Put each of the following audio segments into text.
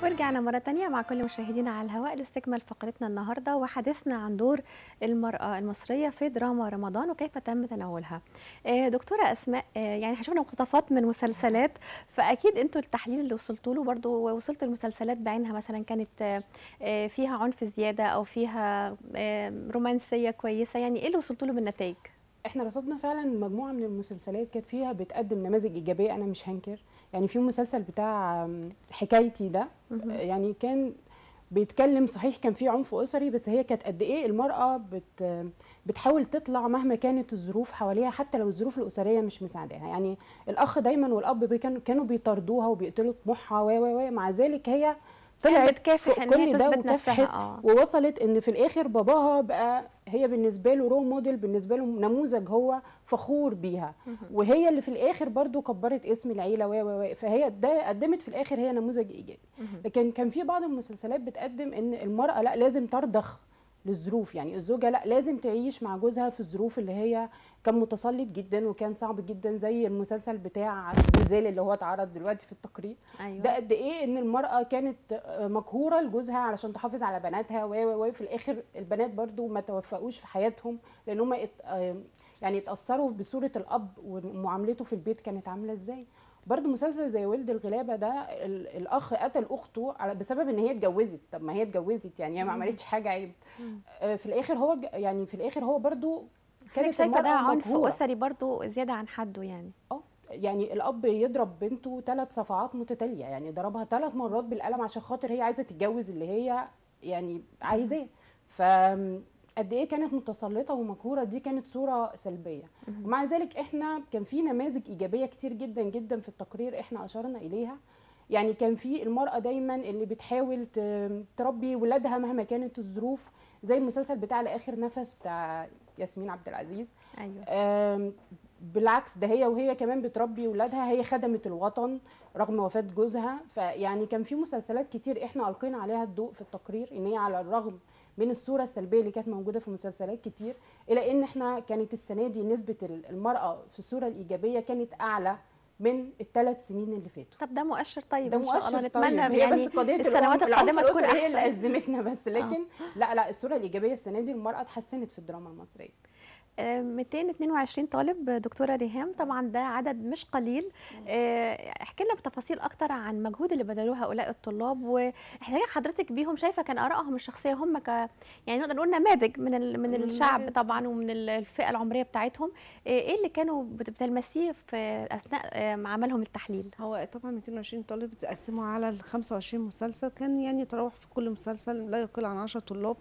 ورجعنا مرة تانية مع كل مشاهدينا على الهواء لاستكمال فقرتنا النهاردة وحديثنا عن دور المرأة المصرية في دراما رمضان وكيف تم تناولها آه، دكتورة أسماء آه، يعني احنا شفنا مقتطفات من مسلسلات فأكيد انتوا التحليل اللي وصلتوا له برضو وصلت المسلسلات بعينها مثلا كانت آه، آه، فيها عنف زيادة أو فيها آه، رومانسية كويسة يعني ايه اللي وصلتوا له بالنتائج؟ احنا رصدنا فعلا مجموعه من المسلسلات كانت فيها بتقدم نماذج ايجابيه انا مش هنكر يعني في مسلسل بتاع آم، حكايتي ده مهم. آه، يعني كان بيتكلم صحيح كان في عنف اسري بس هي كانت قد ايه المراه بت بتحاول تطلع مهما كانت الظروف حواليها حتى لو الظروف الاسريه مش مساعداها يعني الاخ دايما والاب بي- كانوا كانوا بيطاردوها وبيقتلوا طموحها و و و مع ذلك هي طلعت بتكافح فوق إن هي كل ده تثبت نفسها، وكافحت آه. ووصلت ان في الاخر باباها بقى هي بالنسبه له رو موديل بالنسبه له نموذج هو فخور بيها وهي اللي في الاخر برضو كبرت اسم العيله و و و فهي ده قدمت في الاخر هي نموذج ايجابي لكن كان في بعض المسلسلات بتقدم ان المراه لا لازم ترضخ للظروف يعني الزوجه لا لازم تعيش مع جوزها في الظروف اللي هي كان متسلط جدا وكان صعب جدا زي المسلسل بتاع الزلزال اللي هو اتعرض دلوقتي في التقرير أيوة. ده قد ايه ان المراه كانت آه، مقهوره لجوزها علشان تحافظ على بناتها و و و في الاخر البنات برضو ما توفقوش في حياتهم لان هم ات آه، يعني اتاثروا بصوره الاب ومعاملته في البيت كانت عامله ازاي برضو مسلسل زي ولد الغلابه ده ال- الاخ قتل اخته على بسبب ان هي اتجوزت طب ما هي اتجوزت يعني هي ما عملتش حاجه عيب آه، في الاخر هو ج- يعني في الاخر هو برضو كانت كانت شايفة ده المرأة عنف مقهورة. أسري برضو زيادة عن حده يعني اه يعني الاب يضرب بنته ثلاث صفعات متتاليه يعني ضربها ثلاث مرات بالقلم عشان خاطر هي عايزه تتجوز اللي هي يعني عايزاه ف قد ايه كانت متسلطه ومقهوره دي كانت صوره سلبيه ومع ذلك احنا كان في نماذج ايجابيه كتير جدا جدا في التقرير احنا اشرنا اليها يعني كان في المرأة دايما اللي بتحاول ت- تربي ولادها مهما كانت الظروف زي المسلسل بتاع لآخر نفس بتاع ياسمين عبد العزيز أيوة آم، بالعكس ده هي وهي كمان بتربي ولادها هي خدمت الوطن رغم وفاة جوزها فيعني كان في مسلسلات كتير احنا ألقينا عليها الضوء في التقرير ان هي على الرغم من الصورة السلبية اللي كانت موجودة في مسلسلات كتير إلى إن احنا كانت السنة دي نسبة ال- المرأة في الصورة الإيجابية كانت أعلى من الثلاث سنين اللي فاتوا طب ده مؤشر طيب ده إن شاء الله مؤشر نتمنى طيب هي يعني بس قضيه السنوات العنف- العنف القادمة تكون الأسري هي اللي أحسن أزمتنا بس لكن لا لا الصورة الإيجابية السنة دي المرأة اتحسنت في الدراما المصرية آه، 222 طالب دكتورة ريهام طبعا ده عدد مش قليل آه، احكي لنا بتفاصيل اكتر عن المجهود اللي بذلوه هؤلاء الطلاب واحتاج حضرتك بيهم شايفه كان ارائهم الشخصيه هم ك يعني نقدر نقول نماذج من ال... من الشعب نماذج. طبعا ومن ال- الفئه العمريه بتاعتهم آه، ايه اللي كانوا بت- بتلمسيه في اثناء آه، عملهم التحليل هو طبعا 220 طالب اتقسموا على ال 25 مسلسل كان يعني يتراوح في كل مسلسل لا يقل عن 10 طلاب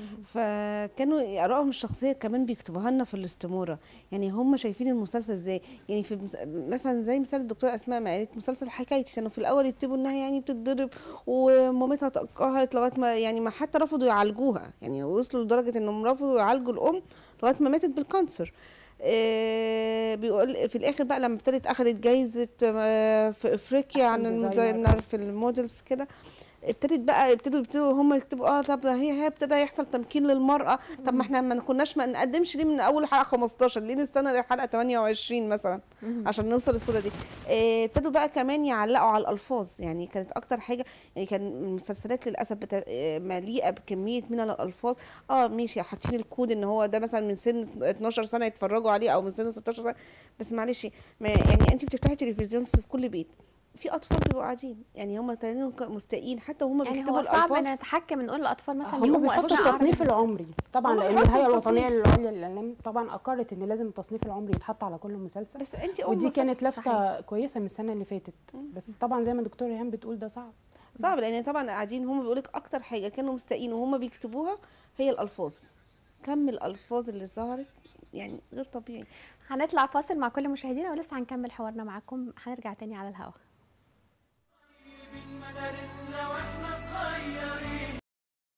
فكانوا ارائهم الشخصيه كمان بيكتبوها لنا في الاستماره يعني هم شايفين المسلسل ازاي يعني في مس- مثلا زي مثال الدكتوره اسماء ما قالت مسلسل حكايتي كانوا في الاول يكتبوا انها يعني بتتضرب ومامتها تقهرت لغايه ما يعني ما حتى رفضوا يعالجوها يعني وصلوا لدرجه انهم رفضوا يعالجوا الام لغايه ما ماتت بالكانسر آه، بيقول في الاخر بقى لما ابتدت اخذت جايزه آه، في افريقيا أحسن عن ديزاينر. المدينر في المودلز كده ابتدت بقى ابتدوا ابتدوا هم يكتبوا اه طب هي هي ابتدى يحصل تمكين للمراه طب ما احنا ما كناش ما نقدمش ليه من اول حلقه 15 ليه نستنى لحلقه 28 مثلا عشان نوصل للصوره دي آه، ابتدوا بقى كمان يعلقوا على الالفاظ يعني كانت اكتر حاجه يعني كان المسلسلات للاسف بتا- آه، مليئه بكميه من الالفاظ اه ماشي حاطين الكود ان هو ده مثلا من سن 12 سنه يتفرجوا عليه او من سن 16 سنه بس معلش ما يعني انت بتفتحي تلفزيون في كل بيت في اطفال بيبقوا قاعدين يعني هم تانيين مستائين حتى وهم يعني بيكتبوا هو صعب ان الالفاظ نتحكم نقول الاطفال مثلا هم يقوموا بيحطوا أثناء عرض التصنيف المسلسل. العمري طبعا هم لان بيحطوا الهيئه الوطنيه التصنيف. للعليا للاعلام طبعا اقرت ان لازم التصنيف العمري يتحط على كل مسلسل بس انت أم ودي فت- كانت صحيح. لفته كويسه من السنه اللي فاتت بس طبعا زي ما دكتور ريهام بتقول ده صعب صعب لان طبعا قاعدين هم بيقولك اكتر حاجه كانوا مستائين وهم بيكتبوها هي الالفاظ كم الالفاز اللي ظهرت يعني غير طبيعي هنطلع فاصل مع كل مشاهدينا ولسه هنكمل حوارنا معاكم هنرجع تاني على الهواء مدارسنا واحنا صغيرين